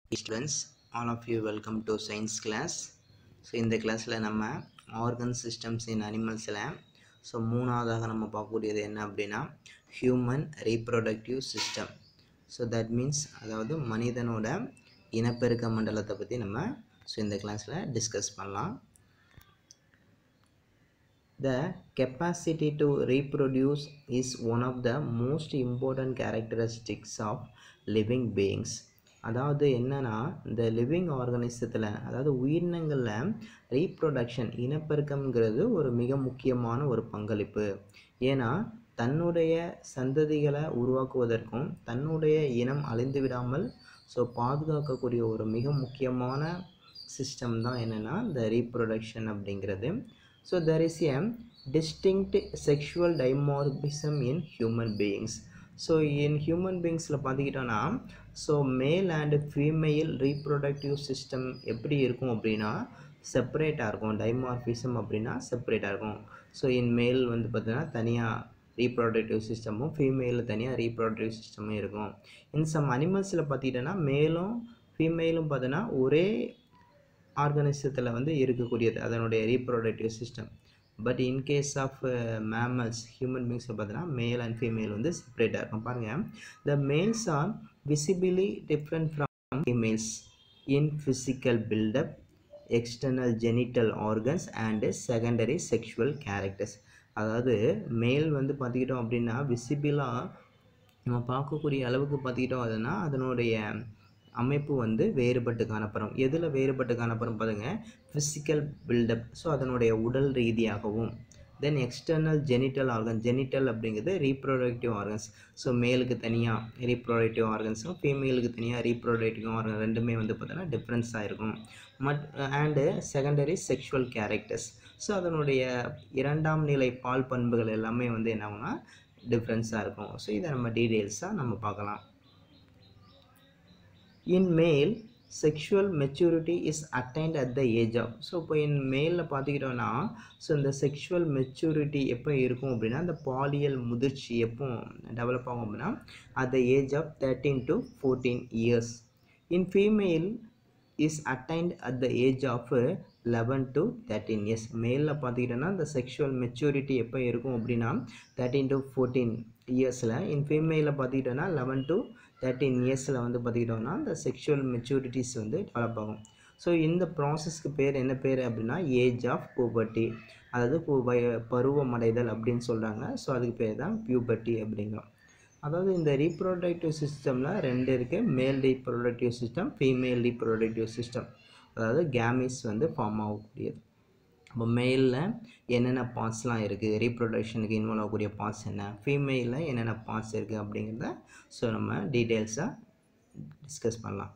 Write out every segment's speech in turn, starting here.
Students all of you welcome to science class so இந்த கிளாஸில் நம்ம ஆர்கன் சிஸ்டம்ஸ் இன் அனிமல்ஸில் ஸோ மூணாவதாக நம்ம பார்க்கக்கூடியது என்ன அப்படின்னா human reproductive system so that means அதாவது மனிதனோட இனப்பெருக்க மண்டலத்தை பற்றி நம்ம ஸோ இந்த கிளாஸில் டிஸ்கஸ் பண்ணலாம் The capacity to reproduce is one of the most important characteristics of living beings. அதாவது என்னன்னா இந்த லிவிங் ஆர்கனிசத்தில் அதாவது உயிரினங்களில் ரீப்ரொடக்ஷன் இனப்பெருக்கம்ங்கிறது ஒரு மிக முக்கியமான ஒரு பங்களிப்பு ஏன்னா தன்னுடைய சந்ததிகளை உருவாக்குவதற்கும் தன்னுடைய இனம் அழிந்து விடாமல் ஸோ பாதுகாக்கக்கூடிய ஒரு மிக முக்கியமான சிஸ்டம் தான் என்னென்னா இந்த ரீப்ரொடக்ஷன் அப்படிங்கிறது so there is a distinct sexual dimorphism in human beings so in human பீயிங்ஸில் பார்த்துக்கிட்டோன்னா so male and female reproductive system எப்படி இருக்கும் அப்படின்னா செப்பரேட்டாக இருக்கும் டைமார்பிசம் அப்படின்னா செப்பரேட்டாக இருக்கும் ஸோ இன் மேல் வந்து பார்த்தீங்கன்னா தனியாக ரீப்ரொடக்டிவ் சிஸ்டமும் ஃபீமேலில் தனியாக ரீப்ரொடக்டிவ் சிஸ்டமும் இருக்கும் இன் சம் அனிமல்ஸில் பார்த்துக்கிட்டோன்னா மேலும் ஃபீமேலும் பார்த்தீங்கன்னா ஒரே ஆர்கனிசத்தில் வந்து இருக்கக்கூடியது அதனுடைய reproductive system but in case of mammals human பீங்ஸை பார்த்தீங்கன்னா மேல் அண்ட் ஃபீமேல் வந்து செப்பரேட்டாக இருக்கும் பாருங்கள் the males are visibly different from females in physical buildup external genital organs and secondary sexual characters அதாவது மேல் வந்து பார்த்துக்கிட்டோம் அப்படின்னா விசிபிளாக நம்ம பார்க்கக்கூடிய அளவுக்கு பார்த்துக்கிட்டோம் அதுனா அதனுடைய அமைப்பு வந்து வேறுபட்டு காணப்படும் எதில் வேறுபட்டு காணப்படும் பாருங்க ஃபிசிக்கல் பில்டப் ஸோ அதனுடைய உடல் ரீதியாகவும் then external genital organ genital அப்படிங்கிறது ரீப்ரொடக்டிவ் ஆர்கன்ஸ் ஸோ மேலுக்கு தனியாக ரீப்ரொடக்டிவ் ஆர்கன்ஸும் ஃபீமேலுக்கு தனியாக ரீப்ரொடக்டிவ் ஆர்கன் ரெண்டுமே வந்து பார்த்தோன்னா டிஃப்ரென்ஸாக இருக்கும் but and secondary sexual characters so அதனுடைய இரண்டாம் நிலை பால் பண்புகள் எல்லாமே வந்து என்ன ஆகும்னா டிஃப்ரென்ஸாக இருக்கும் ஸோ இதை நம்ம டீட்டெயில்ஸாக நம்ம பார்க்கலாம் in male sexual maturity is attained at the age of so இப்போ இன் மேலில் பார்த்துக்கிட்டோன்னா ஸோ இந்த செக்ஷுவல் மெச்சூரிட்டி எப்போ இருக்கும் அப்படின்னா இந்த பாலியல் முதிர்ச்சி எப்போ டெவலப் ஆகும் அப்படின்னா at the age of thirteen to fourteen years in female is attained at the age of eleven to thirteen years மேலில் பார்த்துக்கிட்டோன்னா இந்த செக்ஷுவல் மெச்சூரிட்டி எப்போ இருக்கும் அப்படின்னா தேர்ட்டீன் டு ஃபோர்டீன் இயர்ஸில் இன் ஃபீமேலில் பார்த்துக்கிட்டோன்னா லெவன் டு தேர்ட்டீன் இயர்ஸில் வந்து பார்த்துக்கிட்டோம்னா இந்த செக்ஷுவல் மெச்சூரிட்டிஸ் வந்து டெவலப் ஆகும் ஸோ இந்த ப்ராசஸ்க்கு பேர் என்ன பேர் அப்படின்னா ஏஜ் ஆஃப் பூபர்ட்டி அதாவது பருவமடைதல் அப்படின்னு சொல்கிறாங்க ஸோ அதுக்கு பேர் தான் பியூபர்ட்டி அப்படிங்கிறோம் அதாவது இந்த ரீப்ரொடக்டிவ் சிஸ்டமில் ரெண்டு இருக்குது male reproductive system female reproductive system அதாவது கேமிஸ் வந்து ஃபார்ம் ஆகக்கூடியது அப்போ மேலில் என்னென்ன பார்ட்ஸ்லாம் இருக்குது ரீப்ரொடக்ஷனுக்கு இன்வால்வ் ஆகக்கூடிய பார்ட்ஸ் என்ன ஃபீமேலில் என்னென்ன பார்ட்ஸ் இருக்குது அப்படிங்கிறத ஸோ நம்ம டீட்டெயில்ஸாக டிஸ்கஸ் பண்ணலாம்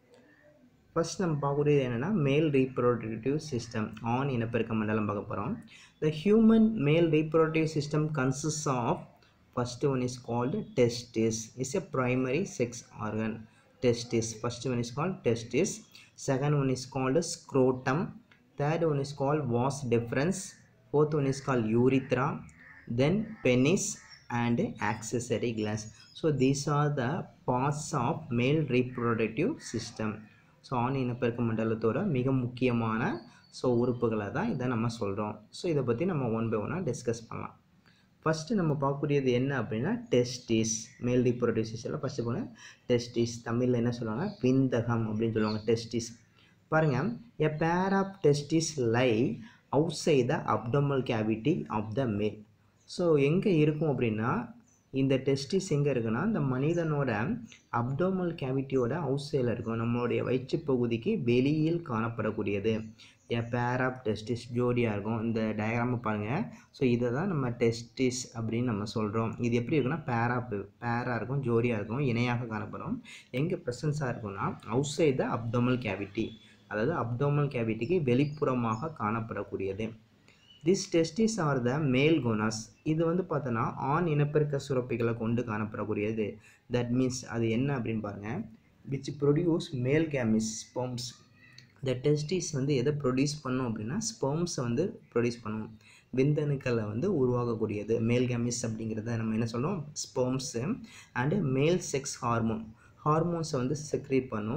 ஃபஸ்ட் நம்ம பார்க்கக்கூடியது என்னென்னா மேல் ரீப்ரொடக்டிவ் சிஸ்டம் ஆண் இனப்பெருக்க மண்டலம் பார்க்க போகிறோம் the human male reproductive system consist of first one is called testis is a primary sex organ testis first one is called testis second one is called scrotum third one is called vas deferens fourth one is called urethra then penis and accessory glands so these are the parts of male reproductive system so ஆண் இனப்பெருக்க மண்டலத்தோட மிக முக்கியமான so உறுப்புகளை தான் இதை நம்ம சொல்கிறோம் so இதை பற்றி நம்ம ஒன் பை ஒன்னாக டிஸ்கஸ் பண்ணலாம் ஃபஸ்ட்டு நம்ம பார்க்கக்கூடியது என்ன அப்படின்னா டெஸ்டிஸ் மேல் ரீப்ரொடக்டிவ் சிஸ்டமில் ஃபஸ்ட்டு போனால் டெஸ்டிஸ் தமிழில் என்ன சொல்லுவாங்க விந்தகம் அப்படின்னு சொல்லுவாங்க டெஸ்டிஸ் பாருங்கள் a pair of testis lie outside the abdominal cavity of the male so எங்கே இருக்கும் அப்படின்னா இந்த டெஸ்டிஸ் எங்கே இருக்குன்னா இந்த மனிதனோட அப்டோமல் கேவிட்டியோட அவுட் சைடில் இருக்கும் நம்மளுடைய வயிற்று பகுதிக்கு வெளியில் காணப்படக்கூடியது எ பேர் ஆஃப் டெஸ்டிஸ் ஜோடியாக இருக்கும் இந்த டயக்ராமை பாருங்கள் ஸோ இதை தான் நம்ம டெஸ்டிஸ் அப்படின்னு நம்ம சொல்கிறோம் இது எப்படி இருக்குன்னா பேராப் பேராக இருக்கும் ஜோடியாக இருக்கும் இணையாக காணப்படும் எங்கே ப்ரெசன்ஸாக இருக்கும்னா outside the abdominal cavity அதாவது அப்டோமல் கேவிட்டிக்கு வெளிப்புறமாக காணப்படக்கூடியது this testis are the male gonads இது வந்து பார்த்தோன்னா ஆண் இனப்பெருக்க சுரப்பிகளை கொண்டு காணப்படக்கூடியது தட் மீன்ஸ் அது என்ன அப்படின்னு பாருங்கள் விச் ப்ரொடியூஸ் மேல் கேமிஸ் ஸ்பம்ஸ் இந்த டெஸ்டிஸ் வந்து எதை ப்ரொடியூஸ் பண்ணும் அப்படின்னா ஸ்பம்ஸை வந்து ப்ரொடியூஸ் பண்ணும் விந்தணுக்களை வந்து உருவாகக்கூடியது மேல் கேமிஸ் அப்படிங்கிறத நம்ம என்ன சொல்லுவோம் sperms and male sex hormone ஹார்மோன்ஸை வந்து செக்ரேட் பண்ணும்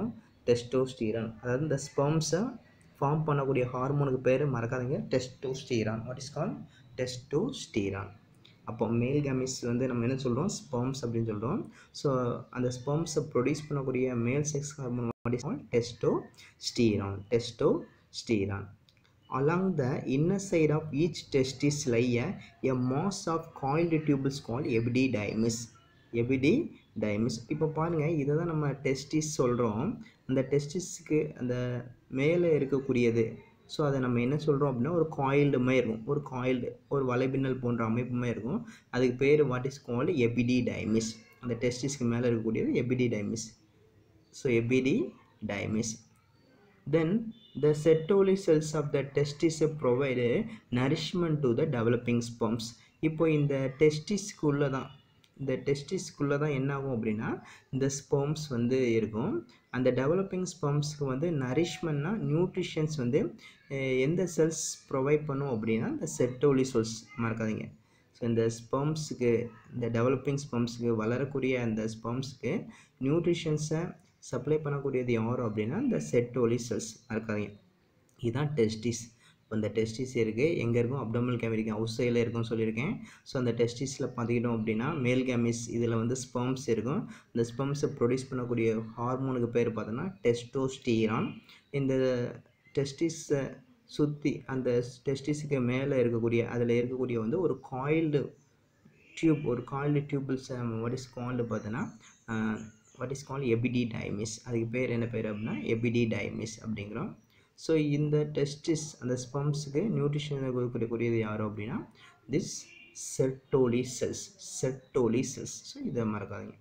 டெஸ்டோஸ்டீரான் அதாவது இந்த ஸ்பெர்ம்ஸை ஃபார்ம் பண்ணக்கூடிய ஹார்மோனுக்கு பேர் மறக்காதீங்க testosterone what is call testosterone அப்போ மேல் கேமிஸ் வந்து நம்ம என்ன சொல்கிறோம் ஸ்பெர்ம்ஸ் அப்படின்னு சொல்கிறோம் ஸோ அந்த ஸ்பெர்ம்ஸை ப்ரொடியூஸ் பண்ணக்கூடிய male sex hormone what is call testosterone testosterone along the inner side of each testis lie a, a mass of coiled tubules called epididymis epididymis இப்போ பாருங்கள் இதை தான் நம்ம டெஸ்டிஸ் சொல்கிறோம் அந்த டெஸ்டிஸ்க்கு அந்த மேலே இருக்கக்கூடியது ஸோ அதை நம்ம என்ன சொல்கிறோம் அப்படின்னா ஒரு காயில்டு மாதிரி இருக்கும் ஒரு காயில்டு ஒரு வலைபின்னல் போன்ற அமைப்பு மாதிரி இருக்கும் அதுக்கு பேர் வாட் இஸ் கால்டு எபிடிடைமிஸ் அந்த டெஸ்டிஸ்க்கு மேலே இருக்கக்கூடியது epididymis so epididymis then the Sertoli cells of the testis provide nourishment to the developing sperms இப்போ இந்த டெஸ்டிஸ்க்குள்ளே தான் இந்த டெஸ்டிஸ்க்குள்ளே தான் என்ன ஆகும் அப்படின்னா இந்த ஸ்பெர்ம்ஸ் வந்து இருக்கும் அந்த டெவலப்பிங் ஸ்பெர்ம்ஸ்க்கு வந்து நரிஷ்மெண்ட்னா நியூட்ரிஷன்ஸ் வந்து அஹ், எந்த செல்ஸ் ப்ரொவைட் பண்ணும் அப்படின்னா இந்த செட்டோலி செல்ஸ் மறக்காதீங்க ஸோ இந்த ஸ்பெர்ம்ஸுக்கு இந்த டெவலப்பிங் ஸ்பெர்ம்ஸுக்கு வளரக்கூடிய அந்த ஸ்பெர்ம்ஸுக்கு நியூட்ரிஷன்ஸை சப்ளை பண்ணக்கூடியது யார் அப்படின்னா இந்த செட்டோலி செல்ஸ் மறக்காதீங்க இதுதான் டெஸ்டிஸ் இப்போ இந்த டெஸ்டிஸ் இருக்குது எங்கே இருக்கும் அப்டமல் கேமிரிக்கு அவுட் சைடில் இருக்கும்னு சொல்லியிருக்கேன் ஸோ அந்த டெஸ்டிஸில் பார்த்துக்கிட்டோம் அப்படின்னா மேல் கேமிஸ் இதில் வந்து ஸ்பெர்ம்ஸ் இருக்கும் இந்த ஸ்பெர்ம்ஸை ப்ரொடியூஸ் பண்ணக்கூடிய ஹார்மோனுக்கு பேர் பார்த்தோன்னா டெஸ்டோஸ்டீரான் இந்த டெஸ்டிஸை சுற்றி அந்த டெஸ்டிஸுக்கு மேலே இருக்கக்கூடிய அதில் இருக்கக்கூடிய வந்து ஒரு காயில்டு டியூப் ஒரு coiled tubules what is called பார்த்தோன்னா வாட் இஸ் கால்டு எபிடிடைமிஸ் அதுக்கு பேர் என்ன பேர் அப்படின்னா எபிடிடைமிஸ் அப்படிங்கிறோம் ஸோ இந்த டெஸ்டிஸ் அந்த ஸ்பம்ஸுக்கு நியூட்ரிஷன் கொடுக்கக்கூடியது யார் அப்படின்னா this Sertoli cells Sertoli cells so இதை மறக்காதீங்க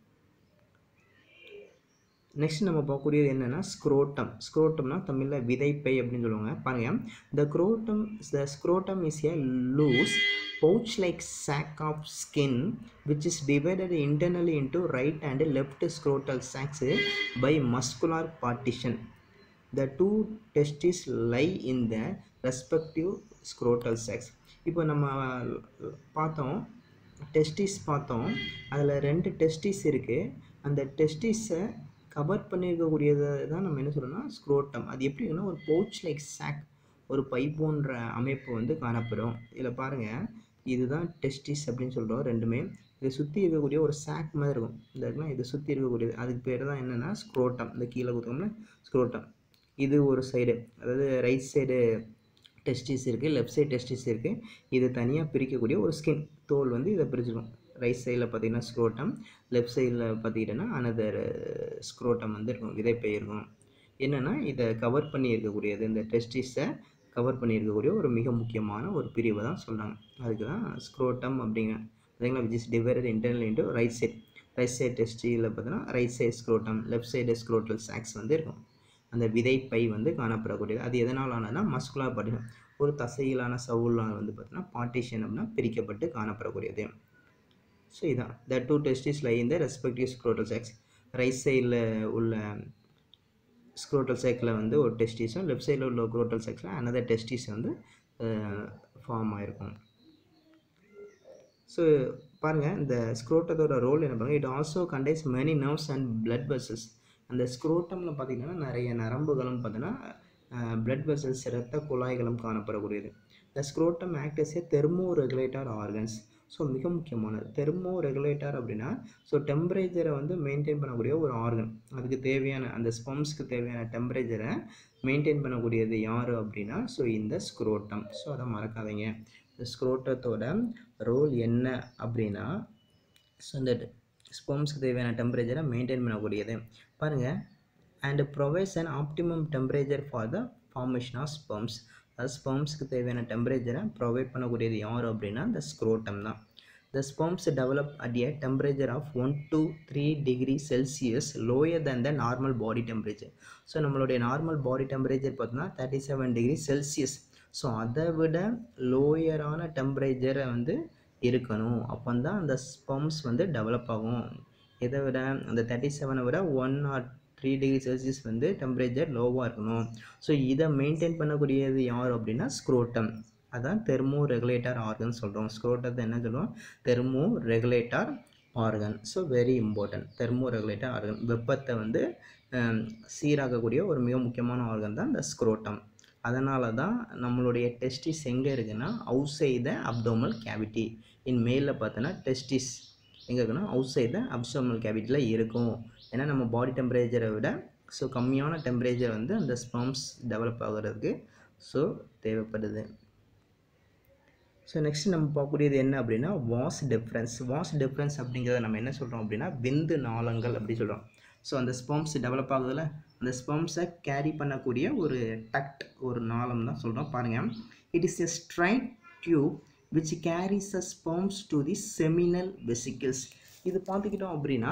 நெக்ஸ்ட் நம்ம பார்க்கக்கூடியது என்னென்னா ஸ்க்ரோட்டம் ஸ்க்ரோட்டம்னா தமிழில் விதைப்பை அப்படின்னு சொல்லுவாங்க பாருங்கள் the scrotum the scrotum is a loose pouch like sac of skin which is divided internally into right and left scrotal sacs by muscular partition the two testes lie in the respective scrotal sacs இப்போ நம்ம பார்த்தோம் testis பார்த்தோம் அதில் ரெண்டு testis இருக்குது அந்த டெஸ்டிஸை cover பண்ணியிருக்கக்கூடியதை தான் நம்ம என்ன சொல்கிறோம்னா ஸ்க்ரோட்டம் அது எப்படி இருக்குன்னா ஒரு பவுச் லைக் சாக் ஒரு பை போன்ற அமைப்பு வந்து காணப்படும் இதில் பாருங்கள் இதுதான் டெஸ்டிஸ் அப்படின்னு சொல்கிறோம் ரெண்டுமே இதை சுற்றி இருக்கக்கூடிய ஒரு சாக் மாதிரி இருக்கும் இந்த இருக்குன்னா இதை சுற்றி இருக்கக்கூடியது அதுக்கு பேர் தான் என்னென்னா ஸ்க்ரோட்டம் இந்த கீழே கொடுத்தோம்னா ஸ்க்ரோட்டம் இது ஒரு சைடு அதாவது ரைட் சைடு டெஸ்டிஸ் இருக்குது லெஃப்ட் சைடு டெஸ்டிஸ் இருக்குது இதை தனியாக பிரிக்கக்கூடிய ஒரு ஸ்கின் தோல் வந்து இதை பிரிச்சிடும் ரைட் சைடில் பார்த்தீங்கன்னா ஸ்க்ரோட்டம் லெஃப்ட் சைடில் பார்த்திக்கிட்டோன்னா அனதர் ஸ்க்ரோட்டம் வந்து இருக்கும் விதைப்பை இருக்கும் என்னென்னா இதை கவர் பண்ணி இருக்கக்கூடியது இந்த டெஸ்டிஸை கவர் பண்ணியிருக்கக்கூடிய ஒரு மிக முக்கியமான ஒரு பிரிவை தான் சொல்கிறாங்க அதுக்கு தான் ஸ்க்ரோட்டம் அப்படிங்க பார்த்தீங்களா which is divided internal into right side right side டெஸ்டியில் பார்த்தீங்கன்னா right side scrotum left side scrotal sacs வந்து இருக்கும் அந்த விதைப்பை வந்து காணப்படக்கூடியது அது எதனால் ஆனதுன்னா மஸ்குலார் பார்ட்டிஷன் ஒரு தசையிலான சவுலால் வந்து பார்த்தீங்கன்னா பார்ட்டிஷன் அப்படின்னா பிரிக்கப்பட்டு காணப்படக்கூடியது ஸோ இதான் த டூ டெஸ்டிஸ் லை இந்த ரெஸ்பெக்டிவ் ஸ்க்ரோட்டல் சாக்ஸ் ரைட் சைடில் உள்ள ஸ்க்ரோட்டல் சைக்கிளில் வந்து ஒரு டெஸ்டிஸும் லெஃப்ட் சைடில் உள்ள குரோட்டல் சைக்கிளில் அனதர் டெஸ்டிஸ் வந்து ஃபார்ம் ஆகிருக்கும் ஸோ பாருங்கள் இந்த ஸ்க்ரோட்டத்தோட ரோல் என்ன பண்ணுங்க it also contains many nerves and blood vessels அந்த ஸ்க்ரோட்டமில் பார்த்திங்கன்னா நிறைய நரம்புகளும் பார்த்தீங்கன்னா பிளட் வெசல்ஸ் இரத்த குழாய்களும் காணப்படக்கூடியது the scrotum act as a thermo regulator organs so மிக முக்கியமானது தெர்மோ ரெகுலேட்டர் அப்படின்னா ஸோ டெம்பரேச்சரை வந்து மெயின்டைன் பண்ணக்கூடிய ஒரு ஆர்கன் அதுக்கு தேவையான அந்த ஸ்பம்ஸ்க்கு தேவையான டெம்பரேச்சரை மெயின்டைன் பண்ணக்கூடியது யார் அப்படின்னா ஸோ இந்த ஸ்க்ரோட்டம் ஸோ அதை மறக்காதீங்க இந்த ஸ்க்ரோட்டத்தோட ரோல் என்ன அப்படின்னா ஸோ இந்த ஸ்பம்ஸ்க்கு தேவையான டெம்பரேச்சரை மெயின்டைன் பண்ணக்கூடியது பாருங்கள் and provides an optimum temperature for the formation of sperms அதாவது ஸ்பம்ஸ்க்கு தேவையான டெம்பரேச்சரை ப்ரொவைட் பண்ணக்கூடியது யார் அப்படின்னா இந்த ஸ்க்ரோட்டம் தான் the sperms develop at a temperature of one to three degree Celsius lower than the normal body temperature so நம்மளுடைய நார்மல் பாடி டெம்பரேச்சர் பார்த்தோன்னா thirty seven degree Celsius so அதை விட லோயரான டெம்பரேச்சரை வந்து இருக்கணும் அப்போ தான் அந்த ஸ்பம்ஸ் வந்து டெவலப் ஆகும் இதை விட அந்த தேர்ட்டி செவனை விட one or three degree Celsius வந்து டெம்பரேச்சர் லோவாக இருக்கணும் ஸோ இதை மெயின்டைன் பண்ணக்கூடியது யார் அப்படின்னா ஸ்க்ரோட்டம் அதான் தெர்மோ ரெகுலேட்டர் ஆர்கன் சொல்கிறோம் ஸ்க்ரோட்டத்தை என்ன சொல்லுவோம் thermo regulator organ so very important thermo regulator organ வெப்பத்தை வந்து சீராகக்கூடிய ஒரு மிக முக்கியமான ஆர்கன் தான் இந்த ஸ்க்ரோட்டம் அதனால தான் நம்மளுடைய டெஸ்டிஸ் எங்கே இருக்குன்னா அவுட்சைட் த அப்டோமல் கேவிட்டி இன் மேலில் பார்த்தோன்னா டெஸ்டிஸ் எங்கே இருக்குன்னா அவுட்சைட் த அப்டோமல் கேவிட்டியில் இருக்கும் ஏன்னா நம்ம பாடி டெம்பரேச்சரை விட ஸோ கம்மியான டெம்பரேச்சர் வந்து அந்த ஸ்பம்ஸ் டெவலப் ஆகிறதுக்கு ஸோ தேவைப்படுது ஸோ நெக்ஸ்ட் நம்ம பார்க்கக்கூடியது என்ன அப்படின்னா வாஸ் டிஃப்ரென்ஸ் வாஸ் டிஃப்ரென்ஸ் அப்படிங்கிறத நம்ம என்ன சொல்கிறோம் அப்படின்னா விந்து நாளங்கள் அப்படி சொல்கிறோம் ஸோ அந்த ஸ்பம்ஸ் டெவலப் ஆகுதுல அந்த ஸ்பம்ஸை கேரி பண்ணக்கூடிய ஒரு டக்ட் ஒரு நாளம் தான் சொல்கிறோம் பாருங்கள் it is a straight tube which carries a sperms to the seminal vesicles இது பார்த்துக்கிட்டோம் அப்படின்னா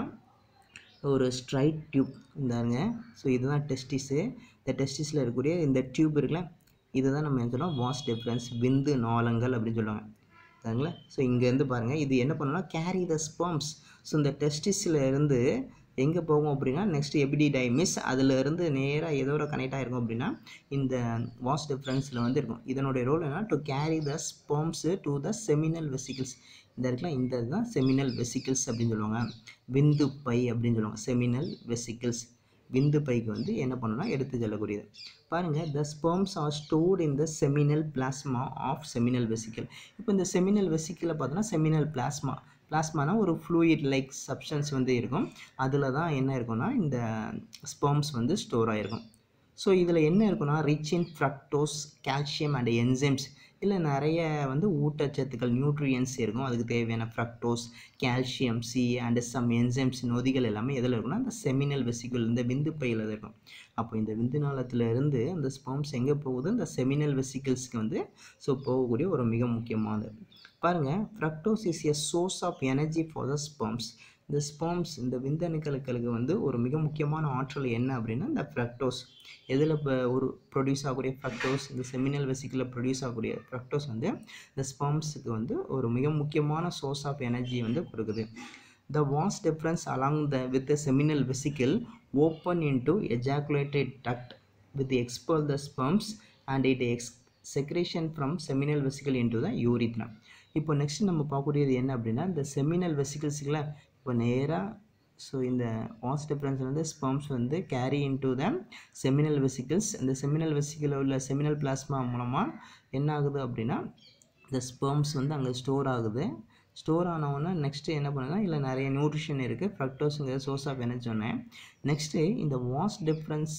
ஒரு ஸ்ட்ரைட் டியூப் இந்தாங்க ஸோ இதுதான் டெஸ்டிஸு இந்த டெஸ்டிஸில் இருக்கக்கூடிய இந்த டியூப் இருக்குல்ல இதுதான் நம்ம என்ன சொல்கிறோம் வாஸ் டிஃப்ரென்ஸ் விந்து நாளங்கள் அப்படின்னு சொல்லுவாங்க சரிங்களா ஸோ இங்கேருந்து பாருங்கள் இது என்ன பண்ணணும்னா கேரி த ஸ்பம்ஸ் ஸோ இந்த டெஸ்டிஸில் இருந்து எங்கே போகும் அப்படின்னா நெக்ஸ்ட் எபிடிடைமிஸ் அதில் இருந்து நேராக எதோட கனெக்ட் ஆகிருக்கும் அப்படின்னா இந்த வாஸ் டிஃப்ரென்ஸில் வந்து இருக்கும் இதனுடைய ரோல் என்ன to carry the sperms to the seminal vesicles இந்த இடத்துல இந்த இதுதான் செமினல் வெசிக்கிள்ஸ் அப்படின்னு சொல்லுவாங்க விந்து பை அப்படின்னு சொல்லுவாங்க செமினல் வெசிக்கிள்ஸ் விந்து பைக்கு வந்து என்ன பண்ணணும்னா எடுத்து செல்லக்கூடியது பாருங்கள் the sperms are stored in the seminal plasma of seminal vesicle இப்போ இந்த செமினல் வெசிக்கலில் பார்த்தோன்னா செமினல் பிளாஸ்மா பிளாஸ்மானா ஒரு ஃப்ளூயிட் லைக் சப்ஸ்டன்ஸ் வந்து இருக்கும் அதில் தான் என்ன இருக்கும்னா இந்த ஸ்பெர்ம்ஸ் வந்து ஸ்டோர் ஆகிருக்கும் ஸோ இதில் என்ன இருக்குன்னா rich in fructose calcium and enzymes இல்லை நிறைய வந்து ஊட்டச்சத்துக்கள் நியூட்ரியன்ஸ் இருக்கும் அதுக்கு தேவையான fructose calcium C and some enzymes நொதிகள் எல்லாமே எதில் இருக்குன்னா அந்த செமினல் வெசிக்கல் இந்த விந்து பையில் இருக்கும் அப்போ இந்த விந்து நாளத்தில் இருந்து அந்த ஸ்பம்ஸ் எங்கே போகுது இந்த செமினல் வெசிக்கிள்ஸ்க்கு வந்து ஸோ போகக்கூடிய ஒரு மிக முக்கியமானது பாருங்கள் fructose is a source of energy for the sperms இந்த ஸ்பம்ஸ் இந்த விந்தணுக்களுக்கு வந்து ஒரு மிக முக்கியமான ஆற்றல் என்ன அப்படின்னா இந்த ஃப்ரக்டோஸ் எதில் இப்போ ஒரு ப்ரொடியூஸ் ஆகக்கூடிய ஃப்ரக்டோஸ் இந்த செமினல் வெசிக்கில் ப்ரொடியூஸ் ஆகக்கூடிய ஃப்ரக்டோஸ் வந்து இந்த ஸ்பம்ஸுக்கு வந்து ஒரு மிக முக்கியமான சோர்ஸ் ஆஃப் எனர்ஜி வந்து கொடுக்குது the vas deferens along the with the seminal vesicle open into ejaculated duct with expel the sperms and it ex secretion from seminal vesicle into the urethra இப்போ next நம்ம பார்க்கக்கூடியது என்ன அப்படின்னா இந்த seminal வெசிக்கிள்ஸுக்குள்ள இப்போ நேராக ஸோ இந்த வாஸ் டிஃப்ரென்ஸ் வந்து ஸ்பம்ஸ் வந்து carry into the seminal vesicles இந்த செமினல் வெசிக்கில் உள்ள செமினல் பிளாஸ்மா மூலமாக என்ன ஆகுது அப்படின்னா இந்த ஸ்பம்ஸ் வந்து அங்கே ஸ்டோர் ஆகுது ஸ்டோர் ஆனவுடனே நெக்ஸ்ட்டு என்ன பண்ணுன்னா இல்லை நிறைய நியூட்ரிஷன் இருக்குது ஃப்ரக்டோஸுங்கிற சோர்ஸ் ஆஃப் எனர்ஜி சொன்னேன் நெக்ஸ்ட்டு இந்த வாஸ் டிஃப்ரென்ஸ்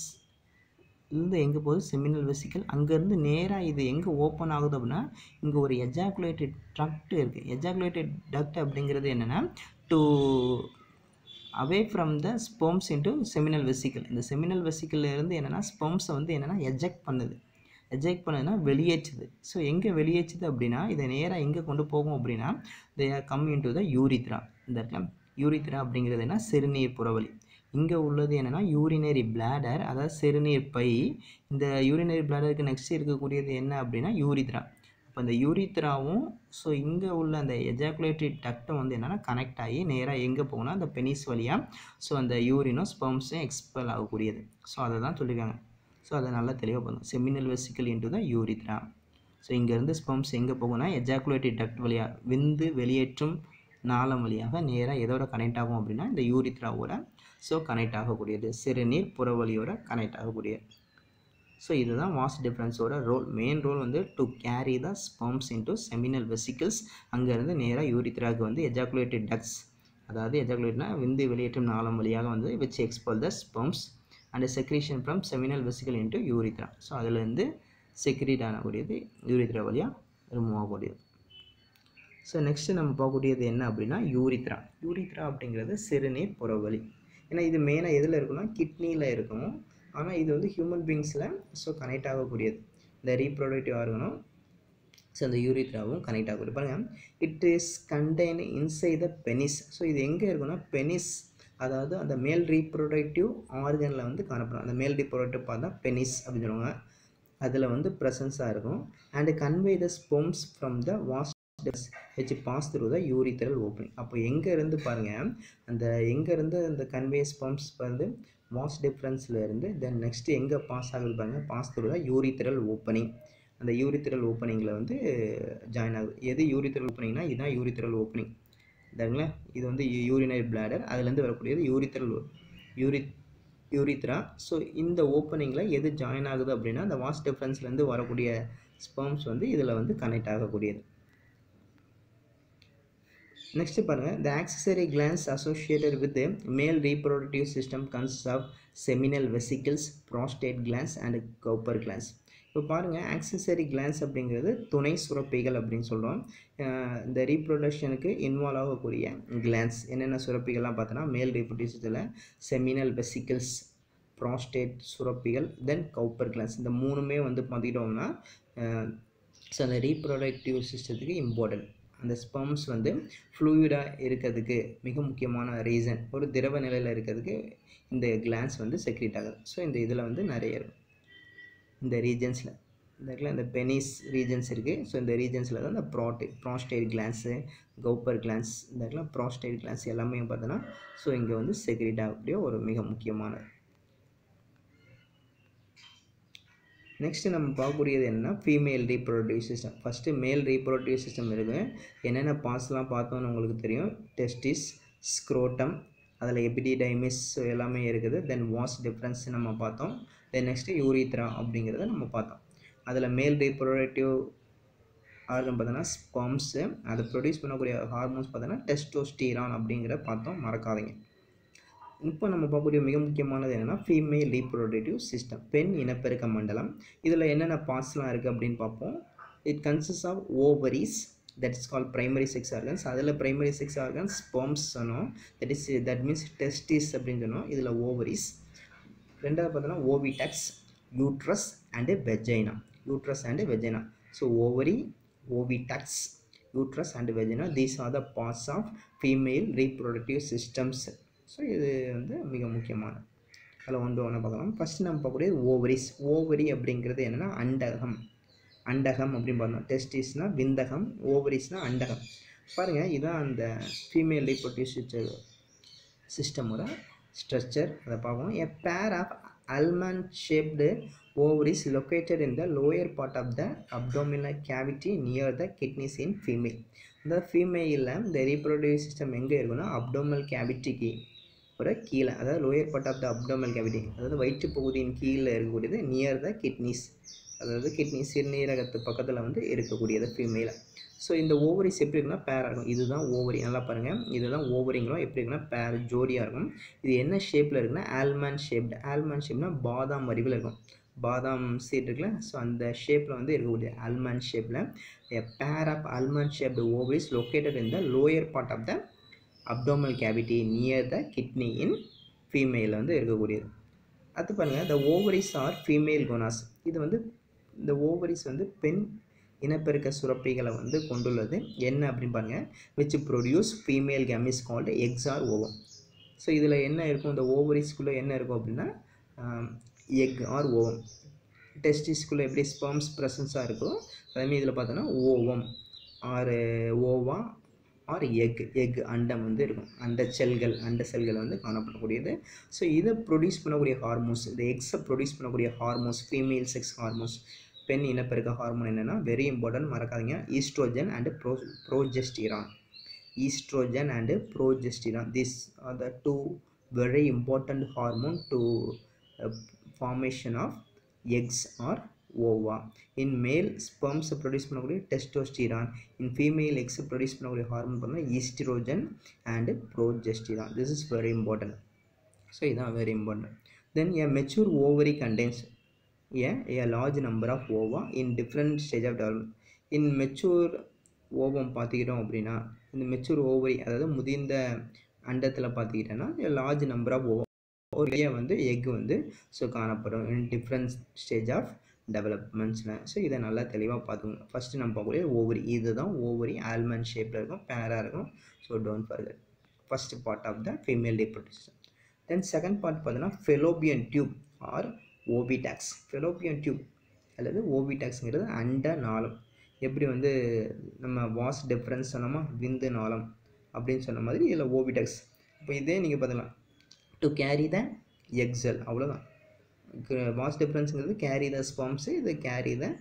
இருந்து எங்கே போகுது செமினல் வெசிக்கல் அங்கேருந்து நேராக இது எங்கே ஓப்பன் ஆகுது அப்படின்னா இங்கே ஒரு எஜாகுலேட்டட் டக்ட் இருக்குது எஜாகுலேட்டட் டக்ட் அப்படிங்கிறது என்னென்னா to away from the sperms into seminal vesicle இந்த செமினல் வெசிக்கல்லேருந்து என்னென்னா ஸ்போம்ஸை வந்து என்னென்னா எஜெக்ட் பண்ணுது எஜெக்ட் பண்ணுதுன்னா வெளியேற்றுது ஸோ எங்கே வெளியேற்றுது அப்படின்னா இதை நேராக எங்கே கொண்டு போகும் அப்படின்னா they are come into the urethra இந்த இடத்துல யூரித்ரா அப்படிங்கிறது என்ன சிறுநீர் புறவழி இங்கே உள்ளது என்னென்னா யூரினரி பிளாடர் அதாவது சிறுநீர் பை இந்த யூரினரி பிளாடருக்கு நெக்ஸ்ட் இருக்கக்கூடியது என்ன அப்படின்னா யூரித்ரா இப்போ இந்த யூரித்ராவும் ஸோ இங்கே உள்ள அந்த எஜாகுலேட்டரி டக்டும் வந்து என்னென்னா கனெக்ட் ஆகி நேராக எங்கே போகணும் அந்த பெனிஸ் வழியாக ஸோ அந்த யூரினும் ஸ்பம்ஸும் எக்ஸ்பெல் ஆகக்கூடியது ஸோ அதை தான் சொல்லியிருக்காங்க ஸோ அதை நல்லா தெளிவாக பண்ணும் seminal vesicle into the urethra so இங்கேருந்து ஸ்பம்ஸ் எங்கே போகும்னா எஜாகுலேட்டரி டக்ட் வழியாக விந்து வெளியேற்றும் நாளம் வழியாக நேராக எதோட கனெக்ட் ஆகும் அப்படின்னா இந்த யூரித்ராவோட ஸோ கனெக்ட் ஆகக்கூடியது சிறுநீர் புறவழியோட கனெக்ட் ஆகக்கூடியது ஸோ இதுதான் வாஸ் டிஃப்ரென்ஸோட ரோல் மெயின் ரோல் வந்து to carry the sperms into seminal vesicles அங்கேருந்து நேராக யூரித்ராக்கு வந்து எஜாகுலேட்டட் டக்ஸ் அதாவது எஜாகுலேட்னா விந்து வெளியேற்றும் நாளம் வழியாக வந்து வச்சு expel the sperms and secretion from seminal vesicle into urethra so அதுலேருந்து செக்ரீட் ஆகக்கூடியது யூரித்ரா வழியாக ரிமூவ் ஆகக்கூடியது ஸோ நெக்ஸ்ட்டு நம்ம பார்க்கக்கூடியது என்ன அப்படின்னா யூரித்ரா யூரித்ரா அப்படிங்கிறது சிறுநீர் புறவழி ஏன்னா இது மெயினாக எதில் இருக்குன்னா கிட்னியில் இருக்கும் ஆனால் இது வந்து ஹியூமன் பீங்ஸில் ஸோ கனெக்ட் ஆகக்கூடியது இந்த ரீப்ரொடக்டிவ் ஆர்கனும் ஸோ அந்த யூரித்ராவும் கனெக்ட் ஆகக்கூடிய பாருங்கள் it is contain inside the penis so இது எங்கே இருக்குன்னா பெனிஸ் அதாவது அந்த மேல் ரீப்ரொடக்டிவ் ஆர்கனில் வந்து காணப்படும் அந்த மேல் ரீப்ரொடக்டிவ் பார்த்தா பெனிஸ் அப்படின்னு சொல்லுவாங்க அதில் வந்து ப்ரெசன்ஸாக இருக்கும் and convey the sperms from the vas வச்சு pass through the urethral opening அப்போ எங்கே இருந்து பாருங்கள் அந்த எங்கேருந்து அந்த கன்வே ஸ்பம்ஸ் வந்து வாஸ் டிஃப்ரென்ஸில் இருந்து தென் நெக்ஸ்ட்டு எங்கே பாஸ் ஆகுது பாருங்கள் pass through the urethral opening அந்த யூரித்ரல் ஓப்பனிங்கில் வந்து ஜாயின் ஆகுது எது யூரித்ரல் ஓப்பனிங்னா இதுதான் யூரித்ரல் ஓப்பனிங் இதுங்களா இது வந்து யூரினரி பிளாடர் அதுலேருந்து வரக்கூடியது யூரித்ரல் யூரி யூரித்ரா ஸோ இந்த ஓப்பனிங்கில் எது ஜாயின் ஆகுது அப்படின்னா அந்த வாஸ் டிஃப்ரென்ஸ்லேருந்து வரக்கூடிய ஸ்பெர்ம்ஸ் வந்து இதில் வந்து கனெக்ட் ஆகக்கூடியது நெக்ஸ்ட் பாருங்கள் the accessory glands associated with male reproductive system consist of seminal vesicles prostate glands and Cowper glands இப்போ பாருங்கள் ஆக்சசரி கிளான்ஸ் அப்படிங்கிறது துணை சுரப்பிகள் அப்படின்னு சொல்கிறோம் இந்த ரீப்ரொடக்ஷனுக்கு இன்வால்வ் ஆகக்கூடிய கிளான்ஸ் என்னென்ன சுரப்பிகள்லாம் பார்த்தோன்னா மேல் ரீப்ரொடியூஸில் செமினல் வெசிக்கிள்ஸ் ப்ராஸ்டேட் சுரப்பிகள் தென் கவுப்பர் கிளான்ஸ் இந்த மூணுமே வந்து பார்த்துக்கிட்டோம்னா ஸோ அந்த ரீப்ரொடக்டிவ் சிஸ்டத்துக்கு இம்பார்ட்டன்ட் அந்த ஸ்பம்ஸ் வந்து ஃப்ளூயிடாக இருக்கிறதுக்கு மிக முக்கியமான ரீசன் ஒரு திரவ நிலையில் இருக்கிறதுக்கு இந்த கிளான்ஸ் வந்து செக்ரேட் ஆகுது ஸோ இந்த இதில் வந்து நிறைய இருக்கும் இந்த ரீஜன்ஸில் இந்த இடத்துல இந்த பெனிஸ் ரீஜன்ஸ் இருக்குது ஸோ இந்த ரீஜன்ஸில் தான் இந்த ப்ராட்டே ப்ராஸ்டேட் கிளான்ஸு கவுப்பர் கிளான்ஸ் இந்த இடத்துல ப்ராஸ்டேட் கிளான்ஸ் எல்லாமே பார்த்தோன்னா ஸோ இங்கே வந்து செக்ரேட் ஆகக்கூடிய ஒரு மிக முக்கியமானது நெக்ஸ்ட்டு நம்ம பார்க்கக்கூடியது என்னன்னா female reproductive system first male reproductive system இருக்குது என்னென்ன பார்ட்ஸ்லாம் பார்த்தோன்னு உங்களுக்கு தெரியும் டெஸ்டிஸ் ஸ்க்ரோட்டம் அதில் எபிடிடைமிஸ் எல்லாமே இருக்குது தென் வாஸ் டிஃப்ரென்ஸ் நம்ம பார்த்தோம் தென் நெக்ஸ்ட்டு யூரித்ரா அப்படிங்கிறத நம்ம பார்த்தோம் அதில் மேல் ரீப்ரொடக்டிவ் ஆர்கன் பார்த்தோன்னா ஸ்பம்ஸு அதை ப்ரொடியூஸ் பண்ணக்கூடிய ஹார்மோன்ஸ் பார்த்தோன்னா டெஸ்டோஸ்டீரான் அப்படிங்கிற பார்த்தோம் மறக்காதீங்க இப்போ நம்ம பார்க்கக்கூடிய மிக முக்கியமானது என்னென்னா ஃபீமேல் ரீப்ரொடக்டிவ் சிஸ்டம் பெண் இனப்பெருக்க மண்டலம் இதில் என்னென்ன பார்ட்ஸ்லாம் இருக்குது அப்படின்னு பார்ப்போம் it consist of ovaries that is call primary sex organs அதில் ப்ரைமரி செக்ஸ் ஆர்கன்ஸ் ஸ்பம்ஸ் சொன்னோம் that is that means testis அப்படின்னு சொன்னோம் இதில் ஓவரிஸ் ரெண்டாவது பார்த்தோன்னா oviducts uterus and vagina uterus and vagina so ovary oviducts uterus and vagina these are the parts of female reproductive systems so இது வந்து மிக முக்கியமானது அதில் ஒன்று ஒன்று பார்க்கலாம் ஃபஸ்ட்டு நம்ம பார்க்கக்கூடியது ஓவரிஸ் ஓவரி அப்படிங்கிறது என்னென்னா அண்டகம் அண்டகம் அப்படின்னு பார்த்தோம் டெஸ்டிஸ்னால் விந்தகம் ஓவரிஸ்னால் அண்டகம் பாருங்கள் இதான் அந்த ஃபீமேல் ரீப்ரொடக்டிவ் சிஸ்டமோட ஸ்ட்ரக்சர் அதை பார்ப்போம் a pair of almond shaped ovaries located in the lower part of the abdominal cavity near the kidneys in female இந்த ஃபீமேலில் இந்த ரீப்ரொடக்டிவ் சிஸ்டம் எங்கே இருக்குன்னா அப்டோமல் கேவிட்டிக்கு ஒரு கீழே அதாவது lower part of the abdominal cavity அதாவது வயிற்று பகுதியின் கீழே இருக்கக்கூடியது நியர் த கிட்னிஸ் அதாவது கிட்னி சிறுநீரகத்து பக்கத்தில் வந்து இருக்கக்கூடியது ஃபீமேல ஸோ இந்த ஓவரிஸ் எப்படி இருக்குன்னா பேராக இருக்கும் இதுதான் ஓவரி நல்லா பாருங்கள் இதுதான் ஓவரிங்கிறோம் எப்படி இருக்குன்னா பேர் ஜோடியாக இருக்கும் இது என்ன ஷேப்பில் இருக்குன்னா ஆல்மண்ட் ஷேப்டு ஆல்மண்ட் ஷேப்னா பாதாம் வடிவில் இருக்கும் பாதாம் சீட் இருக்குல்ல ஸோ அந்த ஷேப்பில் வந்து இருக்கக்கூடிய ஆல்மண்ட் ஷேப்பில் a pair of almond shaped ovaries located in the lower part of the abdominal cavity near the kidney in female வந்து இருக்கக்கூடியது அது பாருங்கள் the ovaries are female gonas இது வந்து இந்த ஓவரிஸ் வந்து பெண் இனப்பெருக்க சுரப்பிகளை வந்து கொண்டுள்ளது என்ன அப்படின்னு பாருங்கள் which produce female gametes called eggs or ovum so இதில் என்ன இருக்கும் இந்த ஓவரிஸ்குள்ளே என்ன இருக்கும் அப்படின்னா எக் ஆர் ஓவம் டெஸ்டிஸ்குள்ளே எப்படி ஸ்பெர்ம்ஸ் ப்ரெசன்ஸாக இருக்கோ அதேமாதிரி இதில் பார்த்தோன்னா ovum or ova or egg egg அண்டம் வந்து இருக்கும் அண்ட செல்கள் அண்ட செல்கள் வந்து காணப்படக்கூடியது ஸோ இதை ப்ரொடியூஸ் பண்ணக்கூடிய ஹார்மோன்ஸ் இந்த எக்ஸை ப்ரொடியூஸ் பண்ணக்கூடிய ஹார்மோன்ஸ் ஃபீமேல் செக்ஸ் ஹார்மோன்ஸ் பெண் இனப்பெருக்க ஹார்மோன் என்னென்னா வெரி இம்பார்ட்டன்ட் மறக்காதீங்க oestrogen and pro progesterone oestrogen and progesterone this are the two very important hormone to formation of eggs or ova in male sperms produce பண்ணக்கூடிய testosterone in female eggs produce பண்ணக்கூடிய hormone பார்த்தீங்கன்னா oestrogen and progesterone this is very important so இதுதான் very important then a mature ovary contains a a large number of ova in different stage of development in mature ovum பார்த்துக்கிட்டோம் அப்படின்னா இந்த mature ovary அதாவது முதிர்ந்த அண்டத்தில் பார்த்துக்கிட்டோன்னா large number of ஓவா ஒரு வந்து எக் வந்து ஸோ காணப்படும் இன் டிஃப்ரெண்ட் ஸ்டேஜ் ஆஃப் டெவலப்மெண்ட்ஸில் ஸோ இதை நல்லா தெளிவாக பார்த்துக்கோங்க ஃபஸ்ட்டு நம்ம பார்க்கக்கூடிய ஓவரி இதுதான் ஓவரி ஆல்மண்ட் ஷேப்பில் இருக்கும் பேராக இருக்கும் so don't further first part of the female reproduction then second part பார்த்தீங்கன்னா fallopian tube or oviducts fallopian tube அல்லது ஓபிடாக்ஸுங்கிறது அண்ட நாளம் எப்படி வந்து நம்ம வாஸ் டிஃப்ரென்ஸ் சொன்னோமா விந்து நாளம் அப்படின்னு சொன்ன மாதிரி இதில் ஓபிடாக்ஸ் இப்போ இதே நீங்கள் பார்த்தலாம் டு கேரி த எக்ஸல் அவ்வளோதான் வாஸ் டிஃப்ரென்ஸுங்கிறது கேரி த ஸ்பாம்ஸு இது கேரி த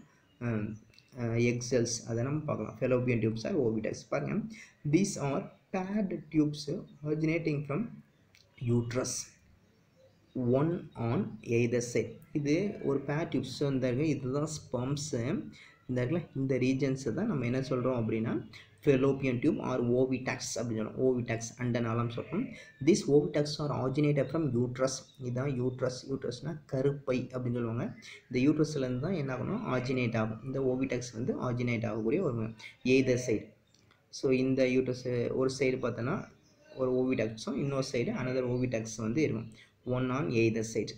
எக்ஸல்ஸ் அதை நம்ம பார்க்கலாம் ஃபெலோபியன் டியூப்ஸ் ஆர் ஓபிடாக்ஸ் பாருங்கள் these are paired tubes originating from uterus one on either side இது ஒரு பேர் டியூப்ஸ் ஸோ இந்த இடத்துல இதுதான் ஸ்பம்ஸு இந்த இடத்துல இந்த ரீஜன்ஸை தான் நம்ம என்ன சொல்கிறோம் அப்படின்னா ஃபெலோப்பியன் டியூப் ஆர் ஓவிடாக்ஸ் அப்படின்னு சொல்லுவோம் ஓவிடாக்ஸ் அண்டனாலம் சொல்கிறோம் this oviducts are originated from uterus இதுதான் யூட்ரஸ் யூட்ரஸ்னால் கருப்பை அப்படின்னு சொல்லுவாங்க இந்த யூட்ரஸ்லேருந்து தான் என்ன ஆகணும் ஆர்ஜினேட் ஆகும் இந்த ஓவிடாக்ஸ் வந்து ஆர்ஜினேட் ஆகக்கூடிய ஒரு எய்தர் சைடு ஸோ இந்த யூட்ரஸ் ஒரு சைடு பார்த்தோன்னா ஒரு ஓவிடாக்ஸும் இன்னொரு சைடு அனதர் ஓவிடாக்ஸ் வந்து இருக்கும் one on either side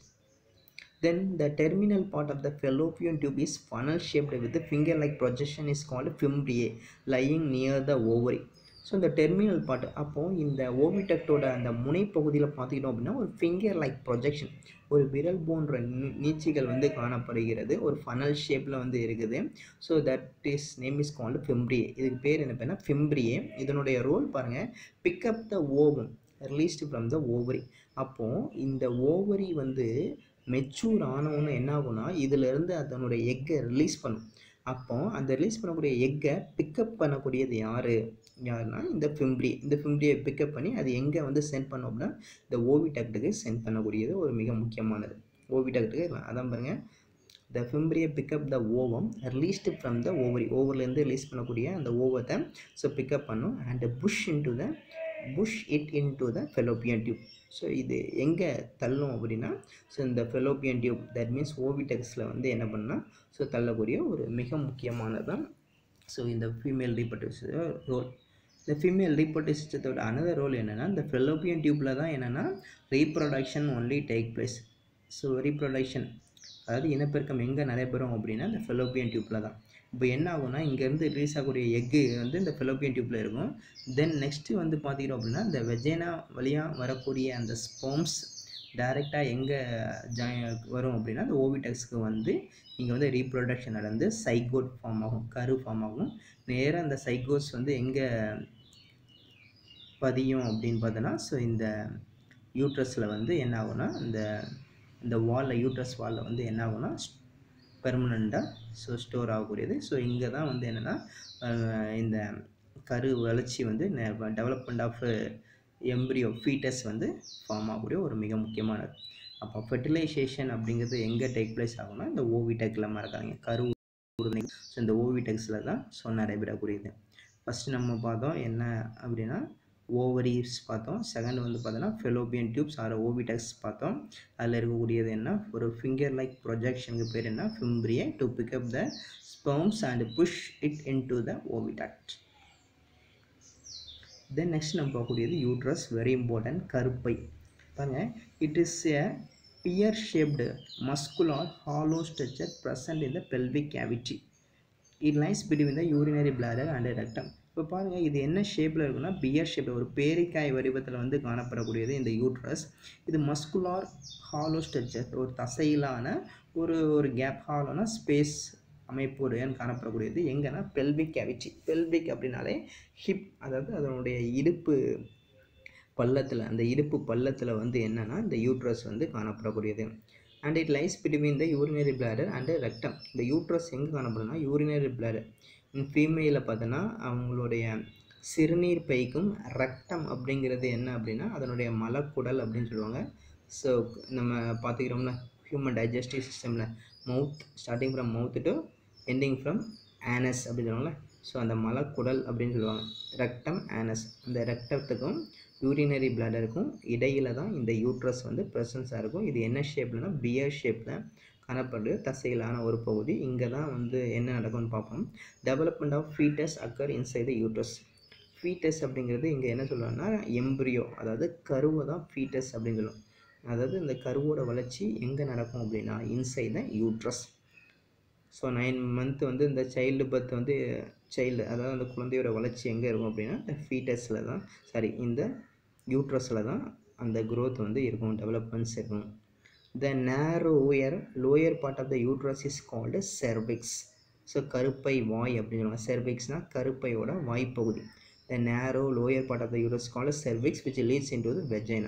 then the terminal part of the fallopian tube is funnel shaped with the finger like projection is called fimbriae lying near the ovary so இந்த terminal part அப்போது இந்த ஓவிடக்டோட அந்த முனைப்பகுதியில் பார்த்துக்கிட்டோம் அப்படின்னா ஒரு finger like projection ஒரு விரல் போன்ற நீ- நீட்சிகள் வந்து காணப்படுகிறது ஒரு ஃபனல் ஷேப்பில் வந்து இருக்குது so that is name is called fimbriae இதுக்கு பேர் என்ன பேர்னா ஃபிம்ப்ரியே இதனுடைய ரோல் பாருங்கள் pick up the ovum released from the ovary அப்போது இந்த ஓவரி வந்து மெச்சூர் ஆனவுன்னு என்ன ஆகும்னா இதிலிருந்து அதனுடைய எக்கை ரிலீஸ் பண்ணும் அப்போ அந்த ரிலீஸ் பண்ணக்கூடிய எக்கை பிக்கப் பண்ணக்கூடியது யார் யாருன்னா இந்த ஃபிம்ப்ரி இந்த ஃபிம்ப்ரியை பிக்கப் பண்ணி அது எங்கே வந்து சென்ட் பண்ணோம் அப்படின்னா இந்த ஓவிடக்டுக்கு சென்ட் பண்ணக்கூடியது ஒரு மிக முக்கியமானது ஓவிடக்டுக்கு அதான் பாருங்கள் the fimbriae pick up the ovum released from the ovary ஓவர்லேருந்து ரிலீஸ் பண்ணக்கூடிய அந்த ஓவத்தை ஸோ பிக்கப் பண்ணும் and push into the push it into the fallopian tube so இது எங்கே தள்ளும் அப்படின்னா ஸோ இந்த ஃபெலோப்பியன் டியூப் தட் மீன்ஸ் ஓவிடெக்ஸில் வந்து என்ன பண்ணால் ஸோ தள்ளக்கூடிய ஒரு மிக முக்கியமானதான் ஸோ இந்த ஃபீமேல் ரீப்ரொடக்டிவ் ரோல் இந்த ஃபீமேல் ரீப்ரொடக்டிவ் சிஸ்டத்தோட அனதர் ரோல் என்னென்னா இந்த ஃபெலோப்பியன் டியூப்பில் தான் என்னென்னா reproduction only take place so reproduction அதாவது இனப்பெருக்கம் எங்கே நடைபெறும் அப்படின்னா இந்த ஃபெலோப்பியன் டியூப்பில் தான் இப்போ என்ன ஆகும்னா இங்கேருந்து ரிலீஸ் ஆகக்கூடிய எக்கு வந்து இந்த ஃபெலோப்பியன் டியூப்பில் இருக்கும் தென் நெக்ஸ்ட்டு வந்து பார்த்திக்கிறோம் அப்படின்னா இந்த வெஜைனா வழியாக வரக்கூடிய அந்த ஸ்போம்ஸ் டைரெக்டாக எங்கே ஜாய் வரும் அப்படின்னா அந்த ஓவிடெக்ஸ்க்கு வந்து இங்கே வந்து ரீப்ரொடக்ஷன் நடந்து சைகோட் ஃபார்ம் ஆகும் கரு ஃபார்ம் ஆகும் நேராக அந்த சைகோட்ஸ் வந்து எங்கே பதியும் அப்படின்னு பார்த்தோன்னா ஸோ இந்த யூட்ரஸில் வந்து என்ன ஆகும்னா இந்த இந்த வாலில் யூட்ரஸ் வாலில் வந்து என்ன ஆகும்னா பெர்மனண்ட்டாக ஸோ ஸ்டோர் ஆகக்கூடியது ஸோ இங்கே தான் வந்து என்னென்னா இந்த கரு வளர்ச்சி வந்து டெவலப்மெண்ட் ஆஃப் எம்ப்ரியோ ஃபீட்டஸ் வந்து ஃபார்ம் ஆகக்கூடிய ஒரு மிக முக்கியமானது அப்போ ஃபெர்டிலைசேஷன் அப்படிங்கிறது எங்கே டேக் பிளேஸ் ஆகும்னா இந்த ஓவிடெக்கில் மறக்காதீங்க கரு ஸோ இந்த ஓவிடெக்ஸில் தான் ஸோ நடைபெறக்கூடியது ஃபஸ்ட்டு நம்ம பார்த்தோம் என்ன அப்படின்னா ஓவரிஸ் பார்த்தோம் செகண்ட் வந்து பார்த்தோன்னா ஃபெலோபியன் டியூப்ஸ் ஆர் ஓவிடெக்ஸ் பார்த்தோம் அதில் இருக்கக்கூடியது என்ன ஒரு ஃபிங்கர் லைக் ப்ரொஜெக்ஷனுக்கு பேர் என்ன fimbriae to pick up the sperms and push it into the oviduct then next நம்ம பார்க்கக்கூடியது யூட்ரஸ் வெரி இம்பார்ட்டன்ட் கருப்பை பாருங்க it is a pear shaped muscular hollow structure present in the pelvic cavity it lies between the urinary bladder and the rectum இப்போ பாருங்கள் இது என்ன ஷேப்பில் இருக்குன்னா பியர் ஷேப்பில் ஒரு பேரிக்காய் வடிவத்தில் வந்து காணப்படக்கூடியது இந்த யூட்ரஸ் இது மஸ்குலார் ஹாலோ ஸ்ட்ரக்சர் ஒரு தசையிலான ஒரு ஒரு கேப் ஹாலோனா ஸ்பேஸ் அமைப்புடன் காணப்படக்கூடியது எங்கன்னா பெல்விக் கேவிட்டி பெல்விக் அப்படின்னாலே ஹிப் அதாவது அதனுடைய இடுப்பு பள்ளத்தில் அந்த இடுப்பு பள்ளத்தில் வந்து என்னன்னா இந்த யூட்ரஸ் வந்து காணப்படக்கூடியது and it lies between the urinary bladder and rectum இந்த யூட்ரஸ் எங்கே காணப்படும்னா யூரினரி bladder ஃபீமேலில் பார்த்தோன்னா அவங்களுடைய சிறுநீர் பைக்கும் ரெக்டம் அப்படிங்கிறது என்ன அப்படின்னா அதனுடைய மலக்குடல் அப்படின்னு சொல்லுவாங்க ஸோ நம்ம பார்த்துக்கிறோம்ல ஹியூமன் டைஜஸ்டிவ் சிஸ்டமில் mouth starting from mouth to ending from anus அப்படின்னு சொல்லுவாங்கள்ல ஸோ அந்த மலக்குடல் அப்படின்னு சொல்லுவாங்க ரெக்டம் ஆனஸ் அந்த ரெக்டத்துக்கும் யூரினரி பிளாடருக்கும் இடையில தான் இந்த யூட்ரஸ் வந்து ப்ரெசன்ஸாக இருக்கும் இது என்ன ஷேப்லனா பியர் ஷேப்பில் காணப்படுற தசையிலான ஒரு பகுதி இங்கே தான் வந்து என்ன நடக்கும்னு பார்ப்போம் development of foetus occur inside the uterus foetus அப்படிங்கிறது இங்கே என்ன சொல்லுவாங்கன்னா எம்ப்ரியோ அதாவது கருவை தான் ஃபீட்டஸ் அப்படின்னு சொல்லுவோம் அதாவது இந்த கருவோட வளர்ச்சி எங்கே நடக்கும் அப்படின்னா inside the uterus so nine month வந்து இந்த சைல்டு பர்த் வந்து சைல்டு அதாவது அந்த குழந்தையோட வளர்ச்சி எங்கே இருக்கும் அப்படின்னா இந்த ஃபீட்டஸில் தான் சாரி இந்த யூட்ரஸில் தான் அந்த growth வந்து இருக்கும் டெவலப்மெண்ட்ஸ் இருக்கும் the narrower lower part of the uterus is called cervix so கருப்பை வாய் அப்படின்னு சொல்லுவாங்க செர்விக்ஸ்னால் கருப்பையோட வாய்ப்பகுதி the narrow lower part of the uterus called cervix which leads into the vagina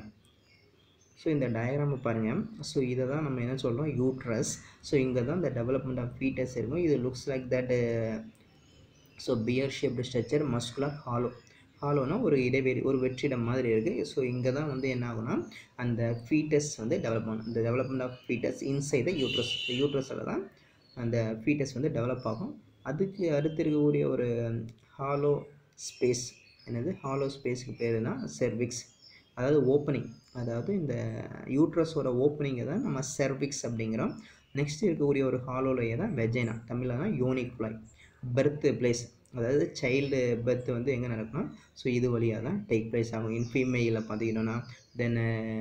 so இந்த டயக்ராமை பாருங்கள் ஸோ இதை தான் நம்ம என்ன சொல்கிறோம் யூட்ரஸ் ஸோ இங்கே தான் இந்த டெவலப்மெண்ட் ஆஃப் ஃபீட்டஸ் இருக்கும் இது looks like that so pear shaped structure muscular hollow ஹாலோனா ஒரு இடைவெளி ஒரு வெற்றிடம் மாதிரி இருக்குது ஸோ இங்கே தான் வந்து என்ன ஆகும்னா அந்த ஃபீட்டஸ் வந்து டெவலப் ஆகும் இந்த development of foetus inside the uterus யூட்ரஸில் தான் அந்த ஃபீட்டஸ் வந்து டெவலப் ஆகும் அதுக்கு அடுத்து இருக்கக்கூடிய ஒரு ஹாலோ ஸ்பேஸ் என்னது ஹாலோ ஸ்பேஸுக்கு பேர் தான் செர்விக்ஸ் அதாவது ஓப்பனிங் அதாவது இந்த யூட்ரஸோட ஓப்பனிங்கை தான் நம்ம செர்விக்ஸ் அப்படிங்கிறோம் நெக்ஸ்ட் இருக்கக்கூடிய ஒரு ஹாலோலையை தான் வெஜைனா தமிழில் தான் யோனிக் குழாய் பெர்த் பிளேஸ் அதாவது சைல்டு பெர்த் வந்து எங்கே நடக்கும்னா ஸோ இது வழியாக தான் டேக் ப்ளேஸ் ஆகும் இன் ஃபீமேலில் பார்த்துக்கிட்டோன்னா தென்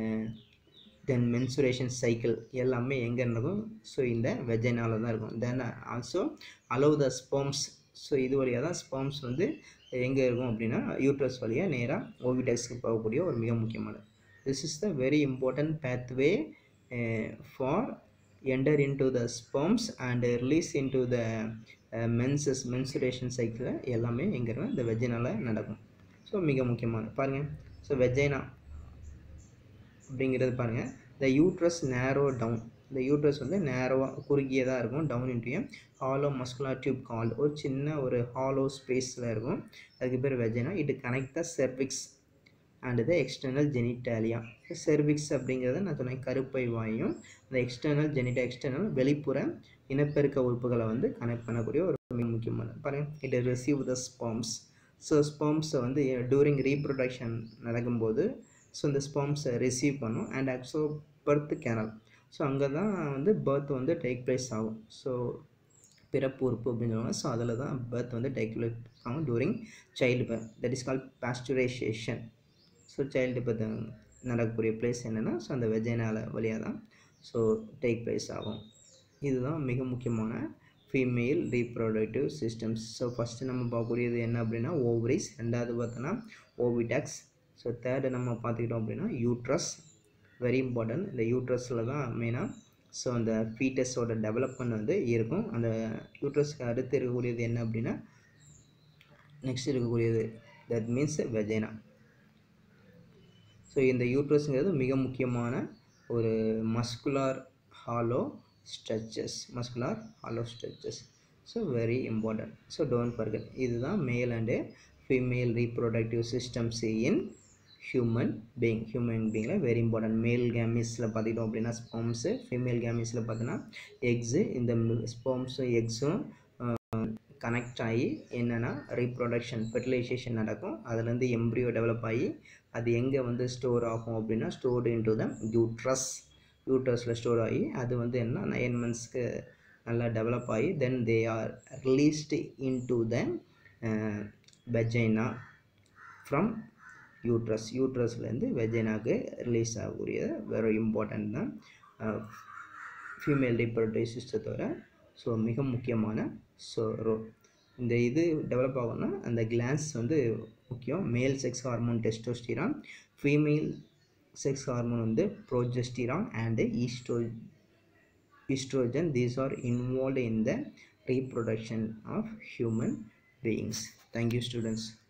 தென் மென்சுரேஷன் சைக்கிள் எல்லாமே எங்கே நடக்கும் ஸோ இந்த வெஜைனால தான் இருக்கும் then also allow the sperms so இது வழியாக தான் ஸ்போம்ஸ் வந்து எங்கே இருக்கும் அப்படின்னா யூட்ரஸ் வழியாக நேராக ஓவிடெக்ஸ்க்கு போகக்கூடிய ஒரு மிக முக்கியமானது this is the very important pathway for enter into the sperms and release into the menses menstruation cycle எல்லாமே எங்கே இருக்கும் இந்த வெஜைனால நடக்கும் ஸோ மிக முக்கியமானது பாருங்கள் ஸோ வெஜைனா அப்படிங்கிறது பாருங்கள் த யூட்ரஸ் நேரோ டவுன் இந்த யூட்ரஸ் வந்து நேரோவாக குறுகியதாக இருக்கும் down into hollow muscular tube call ஒரு சின்ன ஒரு ஹாலோ ஸ்பேஸில் இருக்கும் அதுக்கு பேர் vagina it connect the cervix and the external genitalia cervix அப்படிங்கிறத நான் சொன்னேன் கருப்பை வாயும் இந்த எக்ஸ்டர்னல் ஜெனிட்டா எக்ஸ்டர்னல் வெளிப்புற இனப்பெருக்க உறுப்புகளை வந்து கனெக்ட் பண்ணக்கூடிய ஒரு மிக முக்கியமான பாருங்கள் it receive the sperms so ஸ்பாம்ஸை வந்து டூரிங் ரீப்ரொடக்ஷன் நடக்கும்போது ஸோ இந்த ஸ்பாம்ஸை ரிசீவ் பண்ணும் and also birth canal so அங்கே தான் வந்து பர்த் வந்து டேக் ப்ளேஸ் ஆகும் ஸோ பிறப்பு உறுப்பு அப்படின்னு சொல்லுவாங்க ஸோ அதில் தான் பர்த் வந்து டேக் ப்ளேஸ் ஆகும் during child birth that is call pasteurisation so child birth நடக்கக்கூடிய பிளேஸ் என்னென்னா ஸோ அந்த வெஜைனால வழியாக தான் ஸோ டேக் ப்ளேஸ் ஆகும் இதுதான் மிக முக்கியமான female reproductive systems so first நம்ம பார்க்கக்கூடியது என்ன அப்படின்னா ஓவரிஸ் ரெண்டாவது பார்த்தோன்னா ஓவிடாக்ஸ் ஸோ தேர்டு நம்ம பார்த்துக்கிட்டோம் அப்படின்னா யூட்ரஸ் வெரி இம்பார்ட்டன்ட் இந்த யூட்ரஸில் தான் மெயினாக ஸோ அந்த ஃபீட்டஸோட டெவலப்மெண்ட் வந்து இருக்கும் அந்த யூட்ரஸ்க்கு அடுத்து இருக்கக்கூடியது என்ன அப்படின்னா நெக்ஸ்ட் இருக்கக்கூடியது தட் மீன்ஸ் வெஜைனா ஸோ இந்த யூட்ரஸ்ங்கிறது மிக முக்கியமான ஒரு muscular hollow stretches muscular hollow stretches so very important so don't forget இதுதான் male and female reproductive systems in human being human பீயிங்கில் வெரி இம்பார்ட்டன்ட் மேல் கேமிஸில் பார்த்துக்கிட்டோம் அப்படின்னா ஸ்போம்ஸு ஃபீமேல் கேமிஸில் பார்த்தீங்கன்னா எக்ஸு இந்த ஸ்போம்ஸும் எக்ஸும் கனெக்ட் ஆகி என்னென்னா ரீப்ரொடக்ஷன் ஃபெர்டிலைசேஷன் நடக்கும் அதுலேருந்து எம்ப்ரியோ டெவலப் ஆகி அது எங்கே வந்து ஸ்டோர் ஆகும் அப்படின்னா ஸ்டோர்டு இன்டு த யூட்ரஸ் யூட்ரஸில் ஸ்டோர் ஆகி அது வந்து என்ன நைன் மந்த்ஸ்க்கு நல்லா டெவலப் ஆகி then they are released into the vagina from uterus யூட்ரஸ்லேருந்து வெஜைனாக்கு ரிலீஸ் ஆகக்கூடிய வெரி இம்பார்ட்டன்ட் தான் ஃபீமேல் ரீப்ரொடக்டிவ் சிஸ்டத்தோட ஸோ மிக முக்கியமான ஸோ ரோ இந்த இது டெவலப் ஆகும்னா அந்த கிளான்ஸ் வந்து முக்கியம் male sex hormone testosterone female sex hormone வந்து progesterone and estro estrogen these are involved in the reproduction of human beings thank you students